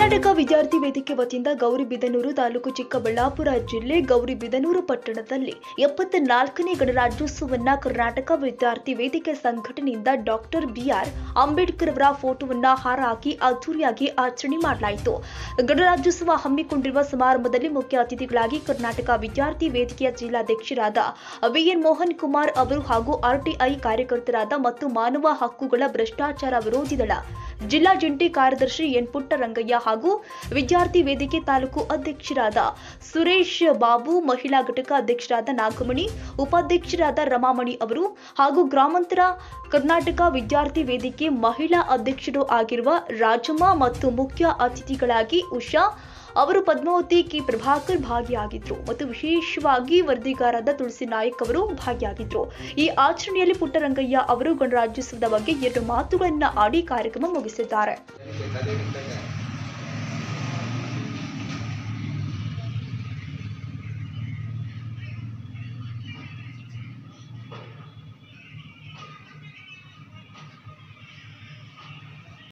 ಕರ್ನಾಟಕ ವಿದ್ಯಾರ್ಥಿ ವೇದಿಕೆ ವತಿಯಿಂದ ಗೌರಿಬಿದನೂರು ತಾಲೂಕು ಚಿಕ್ಕಬಳ್ಳಾಪುರ ಜಿಲ್ಲೆ ಗೌರಿಬಿದನೂರು ಪಟ್ಟಣದಲ್ಲಿ ಎಪ್ಪತ್ತ ನಾಲ್ಕನೇ ಗಣರಾಜ್ಯೋತ್ಸವವನ್ನ ಕರ್ನಾಟಕ ವಿದ್ಯಾರ್ಥಿ ವೇದಿಕೆ ಸಂಘಟನೆಯಿಂದ ಡಾಕ್ಟರ್ ಬಿಆರ್ ಅಂಬೇಡ್ಕರ್ ಅವರ ಫೋಟೋವನ್ನ ಹಾರ ಹಾಕಿ ಅದ್ದೂರಿಯಾಗಿ ಆಚರಣೆ ಮಾಡಲಾಯಿತು ಗಣರಾಜ್ಯೋತ್ಸವ ಹಮ್ಮಿಕೊಂಡಿರುವ ಸಮಾರಂಭದಲ್ಲಿ ಮುಖ್ಯ ಅತಿಥಿಗಳಾಗಿ ಕರ್ನಾಟಕ ವಿದ್ಯಾರ್ಥಿ ವೇದಿಕೆಯ ಜಿಲ್ಲಾಧ್ಯಕ್ಷರಾದ ವಿಎನ್ ಮೋಹನ್ ಕುಮಾರ್ ಅವರು ಹಾಗೂ ಆರ್ಟಿಐ ಕಾರ್ಯಕರ್ತರಾದ ಮತ್ತು ಮಾನವ ಹಕ್ಕುಗಳ ಭ್ರಷ್ಟಾಚಾರ ವಿರೋಧಿ ದಳ ಜಿಲ್ಲಾ ಜಂಟಿ ಕಾರ್ಯದರ್ಶಿ ಎನ್ ಪುಟ್ಟರಂಗಯ್ಯ ಹಾಗೂ ವಿದ್ಯಾರ್ಥಿ ವೇದಿಕೆ ತಾಲೂಕು ಅಧ್ಯಕ್ಷರಾದ ಸುರೇಶ್ ಬಾಬು ಮಹಿಳಾ ಘಟಕ ಅಧ್ಯಕ್ಷರಾದ ನಾಗಮಣಿ ಉಪಾಧ್ಯಕ್ಷರಾದ ರಮಾಮಣಿ ಅವರು ಹಾಗೂ ಗ್ರಾಮಾಂತರ ಕರ್ನಾಟಕ ವಿದ್ಯಾರ್ಥಿ ವೇದಿಕೆ ಮಹಿಳಾ ಅಧ್ಯಕ್ಷರು ಆಗಿರುವ ರಾಜಮ್ಮ ಮತ್ತು ಮುಖ್ಯ ಅತಿಥಿಗಳಾಗಿ ಉಷಾ ಅವರು ಪದ್ಮಾವತಿ ಕೆ ಪ್ರಭಾಕರ್ ಭಾಗಿಯಾಗಿದ್ರು ಮತ್ತು ವಿಶೇಷವಾಗಿ ವರದಿಗಾರರಾದ ತುಳಸಿ ನಾಯಕ್ ಅವರು ಭಾಗಿಯಾಗಿದ್ರು ಈ ಆಚರಣೆಯಲ್ಲಿ ಪುಟ್ಟರಂಗಯ್ಯ ಅವರು ಗಣರಾಜ್ಯೋತ್ಸವದ ಬಗ್ಗೆ ಎರಡು ಮಾತುಗಳನ್ನ ಆಡಿ ಕಾರ್ಯಕ್ರಮ ಮುಗಿಸಿದ್ದಾರೆ ಜನಕ್ಕೆ ಕಲೆ ಇದ್ದಾಗ